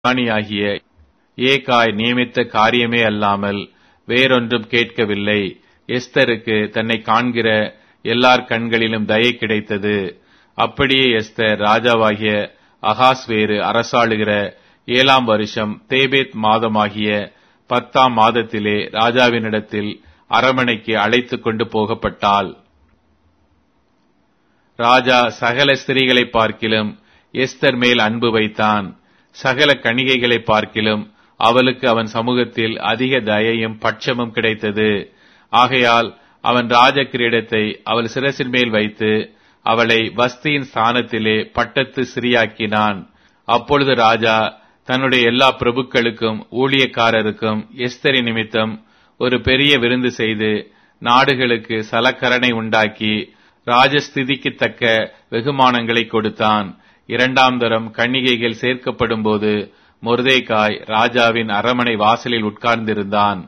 ராணியாகிய ஏகாய் நியமித்த காரியமே அல்லாமல் வேறொன்றும் கேட்கவில்லை எஸ்தருக்கு தன்னை காண்கிற எல்லார் கண்களிலும் தயை கிடைத்தது அப்படியே எஸ்தர் ராஜாவாகிய அகாஸ்வேரு அரசாளுகிற ஏழாம் வருஷம் தேபேத் மாதமாகிய பத்தாம் மாதத்திலே ராஜாவினிடத்தில் அரமனைக்கு அழைத்துக் கொண்டு போகப்பட்டாள் ராஜா சகல ஸ்திரீகளை பார்க்கிலும் எஸ்தர் மேல் அன்பு வைத்தான் சகல கணிகைகளை பார்க்கிலும் அவளுக்கு அவன் சமூகத்தில் அதிக தயையும் பட்சமும் கிடைத்தது ஆகையால் அவன் ராஜ கிரீடத்தை அவள் சிரசின் மேல் வைத்து அவளை வஸ்தியின் ஸ்தானத்திலே பட்டத்து சிறியாக்கினான் அப்பொழுது ராஜா தன்னுடைய எல்லா பிரபுக்களுக்கும் ஊழியக்காரருக்கும் எஸ்தரி நிமித்தம் ஒரு பெரிய விருந்து செய்து நாடுகளுக்கு சலக்கரணை உண்டாக்கி ராஜஸ்திதிக்கு தக்க வெகுமானங்களை கொடுத்தான் இரண்டாம் தரம் கன்னிகைகள் சேர்க்கப்படும் போது மொர்தேகாய் ராஜாவின் அரமனை வாசலில் உட்கார்ந்திருந்தான்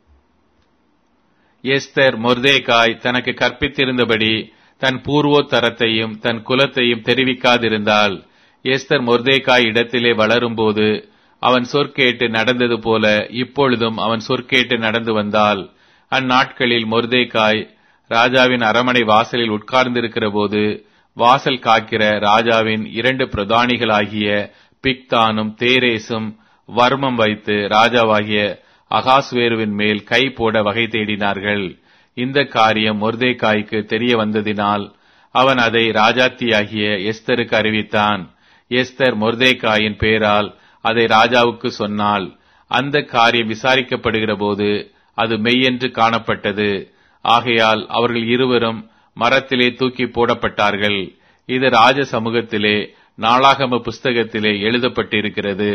எஸ்தர் மொர்தேகாய் தனக்கு கற்பித்திருந்தபடி தன் பூர்வோத்தரத்தையும் தன் குலத்தையும் தெரிவிக்காதிருந்தாள் எஸ்தர் மொர்தேகாய் இடத்திலே வளரும்போது அவன் சொற்கேட்டு நடந்தது போல இப்பொழுதும் அவன் சொற்கேட்டு நடந்து வந்தாள் அந்நாட்களில் மொர்தேகாய் ராஜாவின் அரமனை வாசலில் உட்கார்ந்திருக்கிற போது வாசல் காக்கிற ராஜாவின் இரண்டு பிரதானிகளாகிய பிக்தானும் தேரேசும் வர்மம் வைத்து ராஜாவாகிய அகாஸ்வேருவின் மேல் கை போட வகை தேடினார்கள் இந்த காரியம் மொர்தேகாய்க்கு தெரிய வந்ததினால் அவன் அதை ராஜாத்தியாகிய எஸ்தருக்கு அறிவித்தான் எஸ்தர் மொர்தேகாயின் பேரால் அதை ராஜாவுக்கு சொன்னாள் அந்த காரியம் விசாரிக்கப்படுகிற போது அது மெய்யென்று காணப்பட்டது ஆகையால் அவர்கள் இருவரும் மரத்திலே தூக்கி போடப்பட்டார்கள் இது ராஜ சமூகத்திலே நாளாகம புஸ்தகத்திலே எழுதப்பட்டிருக்கிறது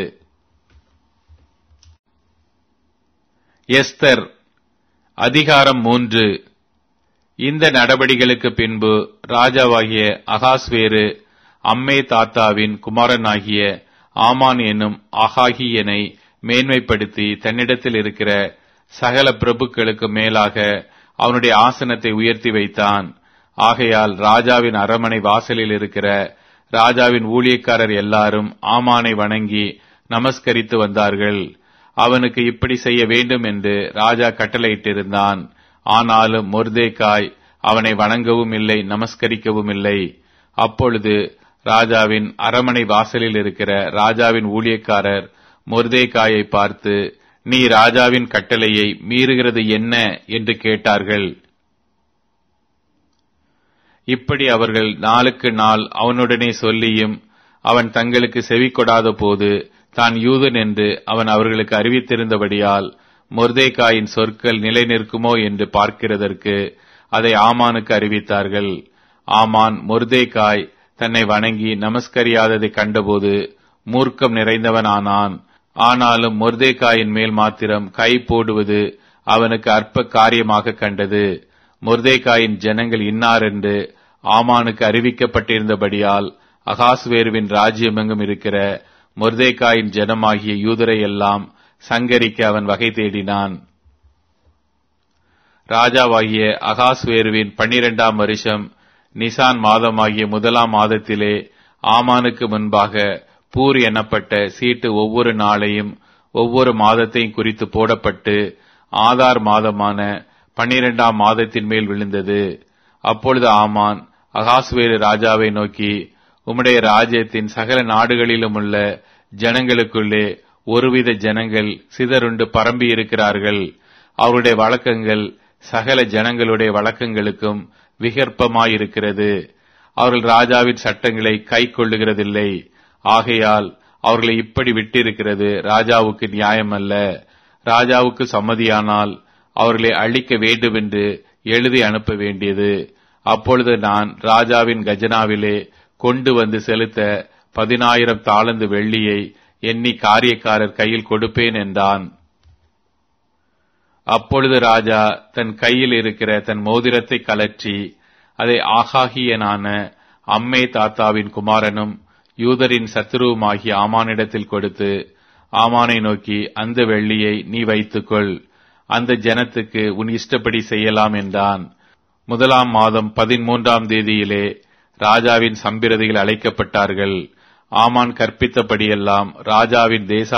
எஸ்தர் அதிகாரம் மூன்று இந்த நடபடிகளுக்கு பின்பு ராஜாவாகிய அகாஸ்வேரு அம்மே தாத்தாவின் குமாரனாகிய ஆமான் என்னும் ஆகாகியனை மேன்மைப்படுத்தி தன்னிடத்தில் இருக்கிற சகல பிரபுக்களுக்கு மேலாக அவனுடைய ஆசனத்தை உயர்த்தி வைத்தான் ஆகையால் ராஜாவின் அரமனை வாசலில் இருக்கிற ராஜாவின் ஊழியக்காரர் எல்லாரும் ஆமானை வணங்கி நமஸ்கரித்து வந்தார்கள் அவனுக்கு இப்படி செய்ய வேண்டும் என்று ராஜா கட்டளையிட்டிருந்தான் ஆனாலும் மொர்தேக்காய் அவனை வணங்கவும் இல்லை நமஸ்கரிக்கவும் இல்லை அப்பொழுது ராஜாவின் அரமனை வாசலில் இருக்கிற ராஜாவின் ஊழியக்காரர் மொர்தேக்காயை பார்த்து நீ ராஜாவின் கட்டளையை மீறுகிறது என்ன என்று கேட்டார்கள் இப்படி அவர்கள் நாளுக்கு நாள் அவனுடனே சொல்லியும் அவன் தங்களுக்கு செவி கொடாத போது தான் யூதன் என்று அவன் அவர்களுக்கு அறிவித்திருந்தபடியால் மொர்தேகாயின் சொற்கள் நிலை நிற்குமோ என்று பார்க்கிறதற்கு அதை ஆமானுக்கு அறிவித்தார்கள் ஆமான் மொர்தேகாய் தன்னை வணங்கி நமஸ்கரியாததை கண்டபோது மூர்க்கம் நிறைந்தவனானான் ஆனாலும் மொர்தேகாயின் மேல் மாத்திரம் கை போடுவது அவனுக்கு அற்ப காரியமாக கண்டது மொர்தேகாயின் ஜனங்கள் இன்னார் என்று ஆமானுக்கு அறிவிக்கப்பட்டிருந்தபடியால் அகாஸ்வேருவின் ராஜ்யமெங்கும் இருக்கிற மொர்தேகாயின் ஜனமாகிய யூதரை எல்லாம் சங்கரிக்க அவன் வகை தேடினான் ராஜாவாகிய அகாஸ்வேருவின் பன்னிரெண்டாம் வருஷம் நிசான் மாதமாகிய முதலாம் மாதத்திலே ஆமானுக்கு முன்பாக பூர் எனப்பட்ட சீட்டு ஒவ்வொரு நாளையும் ஒவ்வொரு மாதத்தையும் குறித்து போடப்பட்டு ஆதார் மாதமான பன்னிரெண்டாம் மாதத்தின் மேல் விழுந்தது அப்பொழுது ஆமான் அகாஸ்வேரு ராஜாவை நோக்கி உம்முடைய ராஜ்யத்தின் சகல நாடுகளிலும் உள்ள ஜனங்களுக்குள்ளே ஒருவித ஜனங்கள் சிதறுண்டு பரம்பி இருக்கிறார்கள் அவருடைய வழக்கங்கள் சகல ஜனங்களுடைய வழக்கங்களுக்கும் விகற்பமாயிருக்கிறது அவர்கள் ராஜாவின் சட்டங்களை கை கொள்ளுகிறதில்லை ஆகையால் அவர்களை இப்படி விட்டிருக்கிறது ராஜாவுக்கு நியாயமல்ல ராஜாவுக்கு சம்மதியானால் அவர்களை அழிக்க வேண்டுமென்று எழுதி அனுப்ப வேண்டியது அப்பொழுது நான் ராஜாவின் கஜனாவிலே கொண்டு வந்து செலுத்த பதினாயிரம் தாளந்து வெள்ளியை எண்ணி காரியக்காரர் கையில் கொடுப்பேன் என்றான் அப்பொழுது ராஜா தன் கையில் இருக்கிற தன் மோதிரத்தை கலற்றி அதை ஆகாகியனான அம்மே தாத்தாவின் குமாரனும் யூதரின் சத்துருவுமாகிய ஆமானிடத்தில் கொடுத்து ஆமானை நோக்கி அந்த வெள்ளியை நீ வைத்துக்கொள் அந்த ஜனத்துக்கு உன் இஷ்டப்படி செய்யலாம் என்றான் முதலாம் மாதம் பதிமூன்றாம் தேதியிலே ராஜாவின் சம்பிரதிகள் அழைக்கப்பட்டார்கள் ஆமான் கற்பித்தபடியெல்லாம் ராஜாவின் தேச